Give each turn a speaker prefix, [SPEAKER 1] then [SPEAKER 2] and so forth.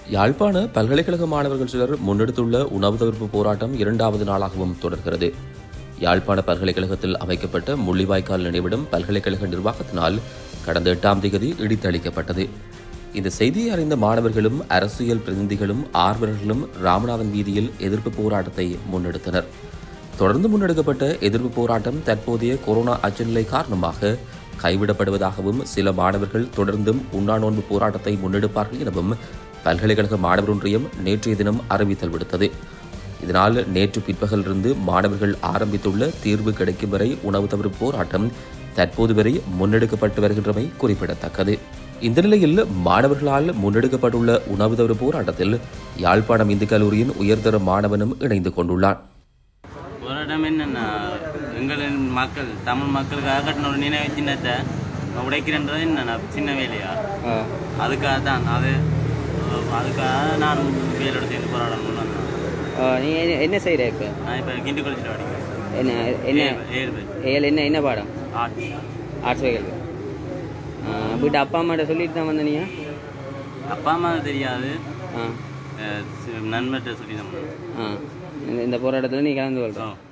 [SPEAKER 1] யாழ்ப்பாண பல்கலைக்கழக மாணவர்கள் சிலர் முன்னெடுத்துள்ள உணவு தவிர்ப்பு போராட்டம் இரண்டாவது நாளாகவும் தொடர்கிறது யாழ்ப்பாண பல்கலைக்கழகத்தில் அமைக்கப்பட்ட முள்ளிவாய்க்கால் நினைவிடம் பல்கலைக்கழக நிர்வாகத்தினால் கடந்த எட்டாம் தேதி இடித்தளிக்கப்பட்டது இந்த செய்தியை அறிந்த மாணவர்களும் அரசியல் பிரதிநிதிகளும் ஆர்வலர்களும் ராமநாதன் வீதியில் எதிர்ப்பு போராட்டத்தை முன்னெடுத்தனர் தொடர்ந்து முன்னெடுக்கப்பட்ட எதிர்ப்பு போராட்டம் தற்போதைய கொரோனா அச்சநிலை காரணமாக கைவிடப்படுவதாகவும் சில மாணவர்கள் தொடர்ந்தும் உண்ணாநோன்பு போராட்டத்தை முன்னெடுப்பார்கள் எனவும் பல்கலைக்கழக மாணவர் ஒன்றியம் நேற்றைய தினம் அறிவித்தல் விடுத்தது இதனால் நேற்று பிற்பகலிருந்து மாணவர்கள் ஆரம்பித்துள்ள தீர்வு கிடைக்கும் வரை உணவு தவிர்ப்பு போராட்டம் தற்போது வரை முன்னெடுக்கப்பட்டு வருகின்றமை குறிப்பிடத்தக்கது இந்த நிலையில் மாணவர்களால் முன்னெடுக்கப்பட்டுள்ள உணவு தவிர்ப்பு போராட்டத்தில் யாழ்ப்பாணம் இந்து கல்லூரியின் உயர்தர மாணவனும் இணைந்து கொண்டுள்ளான்
[SPEAKER 2] போராட்டம் என்னென்னா எங்களின் மக்கள் தமிழ் மக்களுக்காக கட்டின ஒரு நினைவு சின்னத்தை உடைக்கிறன்றது என்னென்ன சின்ன வேலையா அதுக்காக தான் அது அதுக்காக நான் வேலோட சேர்ந்து போராடணும் வந்தேன்
[SPEAKER 3] நீ என்ன- என்ன செய்கிற இப்போ
[SPEAKER 2] நான் இப்போ கிண்டி குளிச்சுட்டு படிக்கிறேன்
[SPEAKER 3] என்ன என்ன
[SPEAKER 2] ஏழு- ஏழு பேர்
[SPEAKER 3] ஏழு என்ன என்ன பாடம்
[SPEAKER 2] ஆர்ட்
[SPEAKER 3] ஆர்ட்ஸ் வைக்கல் வீட்டு அப்பா அம்மாட்ட சொல்லிட்டு தான் வந்த நீங்க
[SPEAKER 2] அப்பா அம்மா தெரியாது
[SPEAKER 3] ஆ
[SPEAKER 2] அஹ் சி- நண்பர்கிட்ட சொல்லி தான்
[SPEAKER 3] ஆ இந்த- இந்த போராட்டத்தில் நீ கலந்து கொள்ற
[SPEAKER 2] ஓ